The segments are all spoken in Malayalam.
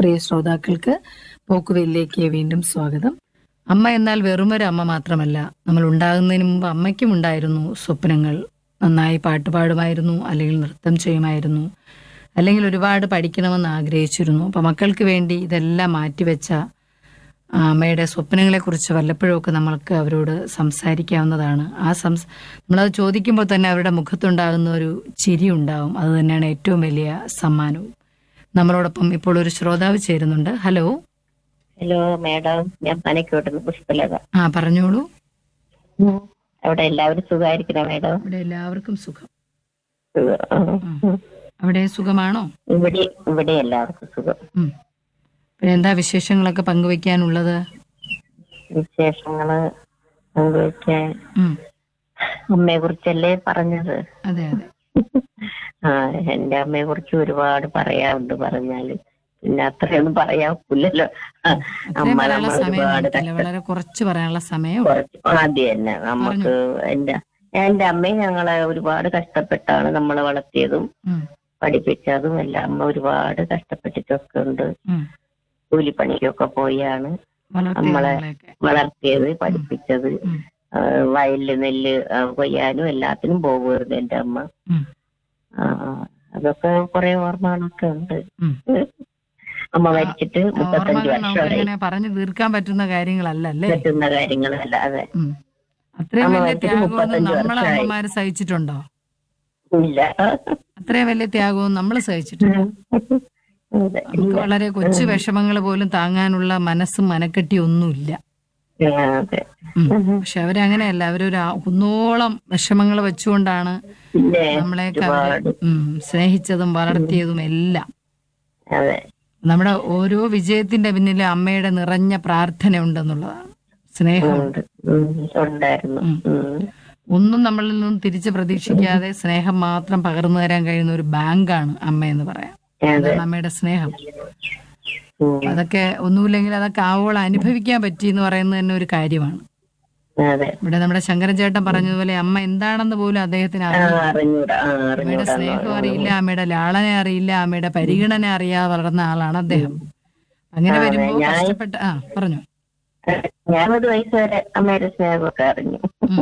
പ്രിയ ശ്രോതാക്കൾക്ക് പോക്കുവെല്ലിലേക്ക് വീണ്ടും സ്വാഗതം അമ്മ എന്നാൽ വെറുമൊരു അമ്മ മാത്രമല്ല നമ്മൾ ഉണ്ടാകുന്നതിന് മുമ്പ് അമ്മയ്ക്കും ഉണ്ടായിരുന്നു സ്വപ്നങ്ങൾ നന്നായി പാട്ട് പാടുമായിരുന്നു അല്ലെങ്കിൽ നൃത്തം ചെയ്യുമായിരുന്നു അല്ലെങ്കിൽ ഒരുപാട് പഠിക്കണമെന്ന് ആഗ്രഹിച്ചിരുന്നു അപ്പം മക്കൾക്ക് വേണ്ടി ഇതെല്ലാം മാറ്റിവെച്ച ആ അമ്മയുടെ സ്വപ്നങ്ങളെക്കുറിച്ച് വല്ലപ്പോഴുമൊക്കെ നമ്മൾക്ക് അവരോട് സംസാരിക്കാവുന്നതാണ് ആ സംസ് നമ്മളത് ചോദിക്കുമ്പോൾ തന്നെ അവരുടെ മുഖത്തുണ്ടാകുന്ന ഒരു ചിരി ഉണ്ടാവും അത് തന്നെയാണ് ഏറ്റവും വലിയ സമ്മാനവും നമ്മളോടൊപ്പം ഇപ്പോൾ ഒരു ശ്രോതാവ് ചേരുന്നുണ്ട് ഹലോ ഹലോ മാഡം ഞാൻ പനക്കോട്ടുന്ന പുഷ്പലത ആ പറഞ്ഞോളൂ അവിടെ എല്ലാവരും സുഖമായിരിക്കണം മാഡം ഇവിടെ എല്ലാവർക്കും സുഖം സുഖം. ആ. അവിടെ സുഖമാണോ ഇവിടെ ഇവിടെ എല്ലാവർക്കും സുഖം ഉം. പിന്നെ എന്താ വിശേഷങ്ങളൊക്കെ പങ്കുവെക്കാനുള്ളത് വിശേഷങ്ങള് പങ്കുവയ്ക്കാൻ ഉം. അമ്മയെ കുറിച്ചല്ലേ പറഞ്ഞത് അതെ അതെ ആ എന്റെ അമ്മയെ കുറിച്ച് ഒരുപാട് പറയാറുണ്ട് പറഞ്ഞാല് പിന്നെ അത്രയൊന്നും പറയാറില്ലല്ലോ അത്രയും അമ്മ പറയാനുള്ള നമ്മൾ സമയം ഒരുപാട് നമുക്കില്ല വളരെ കുറച്ച് പറയാനുള്ള സമയം കുറച്ച് ആദ്യം തന്നെ നമുക്ക് എന്റെ എന്റെ അമ്മയും ഞങ്ങളെ ഒരുപാട് കഷ്ടപ്പെട്ടാണ് നമ്മളെ വളർത്തിയതും പഠിപ്പിച്ചതും എല്ലാം അമ്മ ഒരുപാട് കഷ്ടപ്പെട്ടിട്ടൊക്കെ ഉണ്ട് കൂലിപ്പണിക്കൊക്കെ പോയാണ് നമ്മളെ വളർത്തിയത് പഠിപ്പിച്ചത് ഉം. ആ, വയലില് നെല്ല് ആ, കൊയ്യാനും എല്ലാത്തിനും പോകുമായിരുന്നു എന്റെ അമ്മ ഉം. ആ, അതൊക്കെ കുറെ ഓർമ്മകളൊക്കെ ഉണ്ട് അമ്മ മരിച്ചിട്ട് മുപ്പത്തഞ്ച് ഓർമ്മകൾ നമുക്ക് വർഷമായി ഇങ്ങനെ പറഞ്ഞു തീർക്കാൻ പറ്റുന്ന കാര്യങ്ങളല്ല അല്ലേ പറ്റുന്ന കാര്യങ്ങളല്ല അതെ ഉം. അത്രയും അമ്മ വലിയ മരിച്ചിട്ട് ത്യാഗമൊന്നും മുപ്പത്തഞ്ച് നമ്മളെ വർഷമായി. അമ്മമാര് സഹിച്ചിട്ടുണ്ടോ ഇല്ല അത്രയും വലിയ ത്യാഗവും നമ്മൾ സഹിച്ചിട്ടില്ല അതെ. നമുക്ക് വളരെ കൊച്ചു വിഷമങ്ങൾ പോലും താങ്ങാനുള്ള മനസ്സും മനക്കെട്ടിയും ഒന്നുമില്ല ആ, അതെ ഉം. പക്ഷെ അവരങ്ങനെയല്ല അവരൊരു ആ- കുന്നോളം വിഷമങ്ങൾ വെച്ചുകൊണ്ടാണ് പിന്നെ നമ്മളെയൊക്കെ അവര് ഉം, സ്നേഹിച്ചതും വളർത്തിയതും എല്ലാം അതെ നമ്മുടെ ഓരോ വിജയത്തിന്റെ പിന്നിൽ അമ്മയുടെ നിറഞ്ഞ പ്രാർത്ഥന ഉണ്ടെന്നുള്ളതാണ് സ്നേഹമുണ്ട് ഉം, ഉണ്ടായിരുന്നു ഉം. ഒന്നും നമ്മളിൽ നിന്നും തിരിച്ച് പ്രതീക്ഷിക്കാതെ സ്നേഹം മാത്രം പകർന്നു തരാൻ കഴിയുന്ന ഒരു ബാങ്കാണ് അമ്മ എന്ന് പറയാം അതെ അതാണ് അമ്മയുടെ സ്നേഹം ഉം. അതൊക്കെ ഒന്നുമില്ലെങ്കിൽ അതൊക്കെ ആവോളം അനുഭവിക്കാൻ പറ്റി എന്ന് പറയുന്നത് തന്നെ ഒരു കാര്യമാണ് അതെ ഇവിടെ നമ്മുടെ ശങ്കരൻ ചേട്ടൻ പറഞ്ഞതുപോലെ അമ്മ എന്താണെന്ന് പോലും അദ്ദേഹത്തിന് ആ, അറിയില്ല അറിഞ്ഞൂടാ ആ, അമ്മയുടെ അറിഞ്ഞൂടാ സ്നേഹം അറിയില്ല അമ്മയുടെ ലാളനെ അറിയില്ല അമ്മയുടെ പരിഗണന അറിയാതെ വളർന്ന ആളാണ് അദ്ദേഹം അങ്ങനെ വരുമ്പോ കഷ്ടപ്പെട്ട് ആ പറഞ്ഞു ഞാനൊരു വയസ്സ് വരെ അമ്മയുടെ സ്നേഹമൊക്കെ അറിഞ്ഞു ഉം.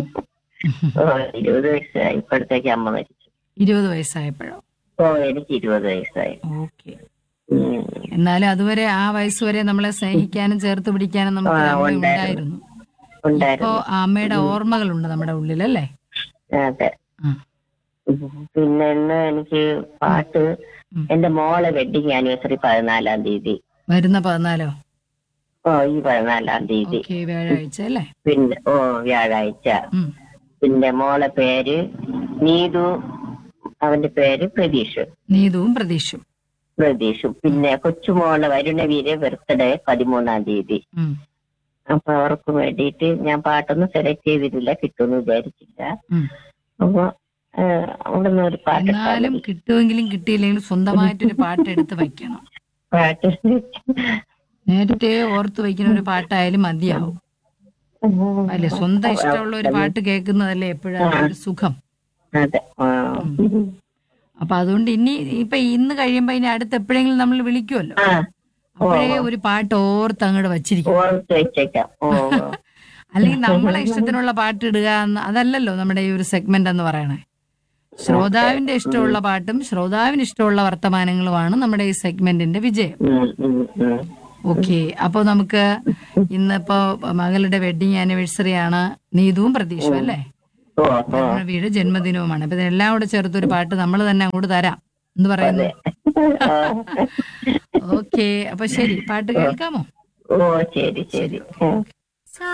ഓ ഇരുപത് വയസ്സായി ഇപ്പോഴത്തേക്ക് അമ്മ മരിച്ചു ഇരുപത് വയസ്സായപ്പോഴോ ഓ എനിക്ക് ഇരുപത് വയസ്സായി ഓക്കെ ഉം. എന്നാലും അതുവരെ ആ വയസ്സ് വരെ നമ്മളെ സ്നേഹിക്കാനും ചേർത്ത് പിടിക്കാനും നമുക്ക് ആ, അമ്മ ഉണ്ടായിരുന്നു. ഉണ്ടായിരുന്നു ഇപ്പോ ഉണ്ടായിരുന്നു ആ അമ്മയുടെ ഓർമ്മകളുണ്ട് നമ്മുടെ ഉള്ളിൽ അല്ലേ അതെ ആ. ഉം. പിന്നെ ഇന്ന് എനിക്ക് പാട്ട് ഉം. എന്റെ മോളെ വെഡിങ് ആനിവേഴ്സറി പതിനാലാം തീയതി വരുന്ന പതിനാലോ ഓ ഈ പതിനാലാം തീയതി ഓക്കെ വ്യാഴാഴ്ച അല്ലേ പിന്നെ ഓ വ്യാഴാഴ്ച ഉം. പിന്നെ മോളെ പേര് നീതു അവന്റെ പേര് പ്രതീഷ് നീതുവും പ്രതീക്ഷും പ്രതീഷും പിന്നെ കൊച്ചുമോളെ വരുണവീര് ബർത്ത്ഡേ പതിമൂന്നാം തീയതി ഉം. അപ്പൊ അവർക്ക് വേണ്ടിയിട്ട് ഞാൻ പാട്ടൊന്നും സെലക്ട് ചെയ്തിട്ടില്ല കിട്ടുമെന്ന് വിചാരിച്ചില്ല ഉം. അപ്പൊ ഏഹ്, അവിടുന്ന് ഒരു പാട്ട് എന്നാലും കിട്ടുമെങ്കിലും കിട്ടിയില്ലെങ്കിലും സ്വന്തമായിട്ടൊരു പാട്ട് എടുത്ത് വയ്ക്കണം പാട്ട് നേരത്തെ ഓർത്ത് വയ്ക്കുന്ന ഒരു പാട്ടായാലും മതിയാവും അല്ലെ സ്വന്തം ഇഷ്ടമുള്ള ഒരു പാട്ട് കേൾക്കുന്നതല്ലേ എപ്പോഴാണ് ഒരു സുഖം അതെ ആ. അപ്പൊ അതുകൊണ്ട് ഇനി ഇപ്പൊ ഇന്ന് കഴിയുമ്പോ ഇനി അടുത്ത് എപ്പോഴെങ്കിലും നമ്മൾ വിളിക്കുമല്ലോ ആ അപ്പോഴേ ഒരു പാട്ട് ഓർത്ത് അങ്ങോട്ട് വച്ചിരിക്കും ഓർത്ത് വെച്ചേക്കാം ഓ അല്ലെങ്കിൽ നമ്മളെ ഇഷ്ടത്തിനുള്ള പാട്ട് ഇടുക എന്ന് അതല്ലല്ലോ നമ്മുടെ ഈ ഒരു സെഗ്മെന്റ് എന്ന് പറയണേ ശ്രോതാവിന്റെ ഇഷ്ടമുള്ള പാട്ടും ശ്രോതാവിന് ഇഷ്ടമുള്ള വർത്തമാനങ്ങളുമാണ് നമ്മുടെ ഈ സെഗ്മെന്റിന്റെ വിജയം ഉം, ഉം, ഉം. ഓക്കെ അപ്പൊ നമുക്ക് ഇന്നിപ്പോ മകളുടെ വെഡിങ് ആനിവേഴ്സറി ആണ് നീതുവും പ്രതീക്ഷയും അല്ലേ ഓ ഓ നമ്മുടെ വീട് ജന്മദിനവുമാണ് അപ്പൊ ഇതിനെല്ലാം കൂടെ ചേർത്തൊരു പാട്ട് നമ്മൾ തന്നെ അങ്ങോട്ട് തരാം എന്ന് പറയുന്നു ഓക്കെ അപ്പൊ ശരി പാട്ട് കേൾക്കാമോ ഓ ശരി ശരി ഉം.